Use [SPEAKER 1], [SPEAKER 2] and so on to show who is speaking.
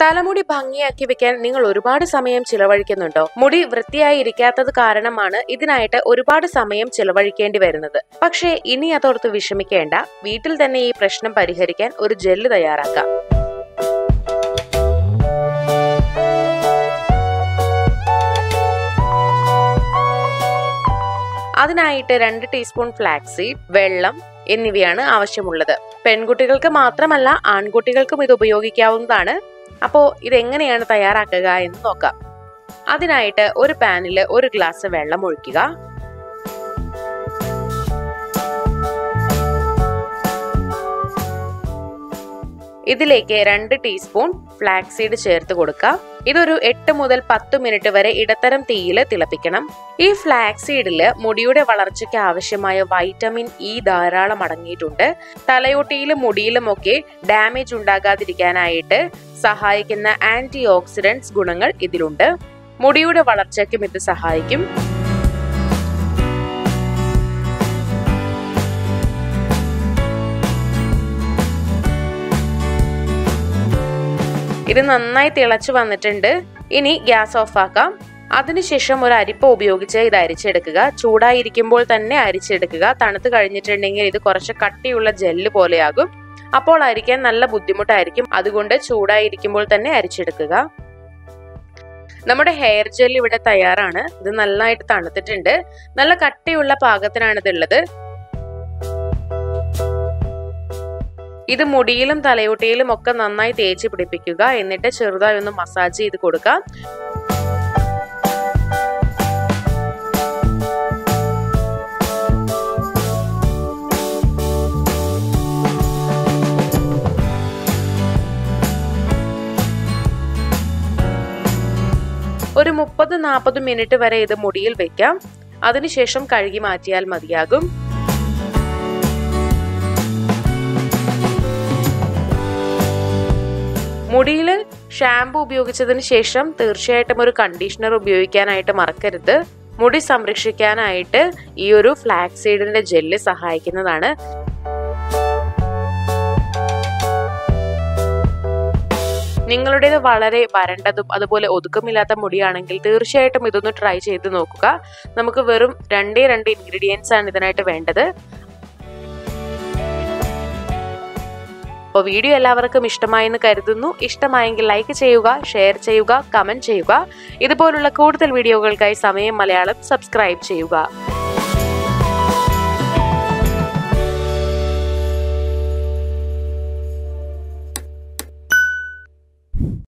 [SPEAKER 1] തലമുടി ഭംഗിയാക്കി വെക്കാൻ നിങ്ങൾ ഒരുപാട് സമയം ചിലവഴിക്കുന്നുണ്ടോ മുടി വൃത്തിയായി ഇരിക്കാത്തത് കാരണമാണ് ഇതിനായിട്ട് ഒരുപാട് സമയം ചിലവഴിക്കേണ്ടി വരുന്നത് പക്ഷേ ഇനി അതോർത്ത് വിഷമിക്കേണ്ട വീട്ടിൽ തന്നെ ഈ പ്രശ്നം പരിഹരിക്കാൻ ഒരു ജെല്ല് തയ്യാറാക്കാം അതിനായിട്ട് രണ്ട് ടീസ്പൂൺ ഫ്ലാക്സീഡ് വെള്ളം എന്നിവയാണ് ആവശ്യമുള്ളത് പെൺകുട്ടികൾക്ക് മാത്രമല്ല ആൺകുട്ടികൾക്കും ഇത് ഉപയോഗിക്കാവുന്നതാണ് അപ്പോൾ ഇതെങ്ങനെയാണ് തയ്യാറാക്കുക എന്ന് നോക്കാം അതിനായിട്ട് ഒരു പാനിൽ ഒരു ഗ്ലാസ് വെള്ളം ഒഴിക്കുക ഇതിലേക്ക് രണ്ട് ടീസ്പൂൺ ഫ്ലാക്സീഡ് ചേർത്ത് കൊടുക്കാം ഇതൊരു എട്ട് മുതൽ പത്ത് മിനിറ്റ് വരെ ഇടത്തരം തീയിൽ തിളപ്പിക്കണം ഈ ഫ്ലാക്സീഡിൽ മുടിയുടെ വളർച്ചയ്ക്ക് ആവശ്യമായ വൈറ്റമിൻ ഇ ധാരാളം അടങ്ങിയിട്ടുണ്ട് തലയോട്ടിയിലും മുടിയിലും ഒക്കെ ഡാമേജ് ഉണ്ടാകാതിരിക്കാനായിട്ട് സഹായിക്കുന്ന ആന്റി ഓക്സിഡന്റ്സ് ഗുണങ്ങൾ ഇതിലുണ്ട് മുടിയുടെ വളർച്ചയ്ക്കും ഇത് സഹായിക്കും ഇത് നന്നായി തിളച്ചു വന്നിട്ടുണ്ട് ഇനി ഗ്യാസ് ഓഫ് ആക്കാം അതിനുശേഷം ഒരു അരിപ്പ ഉപയോഗിച്ച് ഇത് അരിച്ചെടുക്കുക ചൂടായിരിക്കുമ്പോൾ തന്നെ അരിച്ചെടുക്കുക തണുത്ത് കഴിഞ്ഞിട്ടുണ്ടെങ്കിൽ ഇത് കുറച്ച് കട്ടിയുള്ള ജെല്ല് പോലെയാകും അപ്പോൾ അരിക്കാൻ നല്ല ബുദ്ധിമുട്ടായിരിക്കും അതുകൊണ്ട് ചൂടായിരിക്കുമ്പോൾ തന്നെ അരിച്ചെടുക്കുക നമ്മുടെ ഹെയർ ജെൽ ഇവിടെ തയ്യാറാണ് ഇത് നന്നായിട്ട് തണുത്തിട്ടുണ്ട് നല്ല കട്ടിയുള്ള പാകത്തിനാണ് ഇതുള്ളത് ഇത് മുടിയിലും തലയോട്ടിയിലും ഒക്കെ നന്നായി തേച്ച് പിടിപ്പിക്കുക എന്നിട്ട് ചെറുതായി ഒന്ന് മസാജ് ചെയ്ത് കൊടുക്കാം ഒരു മുപ്പത് നാൽപ്പത് മിനിറ്റ് വരെ ഇത് മുടിയിൽ വെക്കാം അതിനുശേഷം കഴുകി മാറ്റിയാൽ മതിയാകും മുടിയിൽ ഷാമ്പു ഉപയോഗിച്ചതിന് ശേഷം തീർച്ചയായിട്ടും ഒരു കണ്ടീഷണർ ഉപയോഗിക്കാനായിട്ട് മറക്കരുത് മുടി സംരക്ഷിക്കാനായിട്ട് ഈ ഒരു ഫ്ലാക്സീഡിന്റെ ജെല്ല് സഹായിക്കുന്നതാണ് നിങ്ങളുടേത് വളരെ വരണ്ടതും അതുപോലെ ഒതുക്കമില്ലാത്ത മുടിയാണെങ്കിൽ തീർച്ചയായിട്ടും ഇതൊന്ന് ട്രൈ ചെയ്ത് നോക്കുക നമുക്ക് വെറും രണ്ടേ രണ്ട് ഇൻഗ്രീഡിയൻസ് ആണ് ഇതിനായിട്ട് വേണ്ടത് അപ്പോൾ വീഡിയോ എല്ലാവർക്കും ഇഷ്ടമായെന്ന് കരുതുന്നു ഇഷ്ടമായെങ്കിൽ ലൈക്ക് ചെയ്യുക ഷെയർ ചെയ്യുക കമൻറ്റ് ചെയ്യുക ഇതുപോലുള്ള കൂടുതൽ വീഡിയോകൾക്കായി സമയം മലയാളം സബ്സ്ക്രൈബ് ചെയ്യുക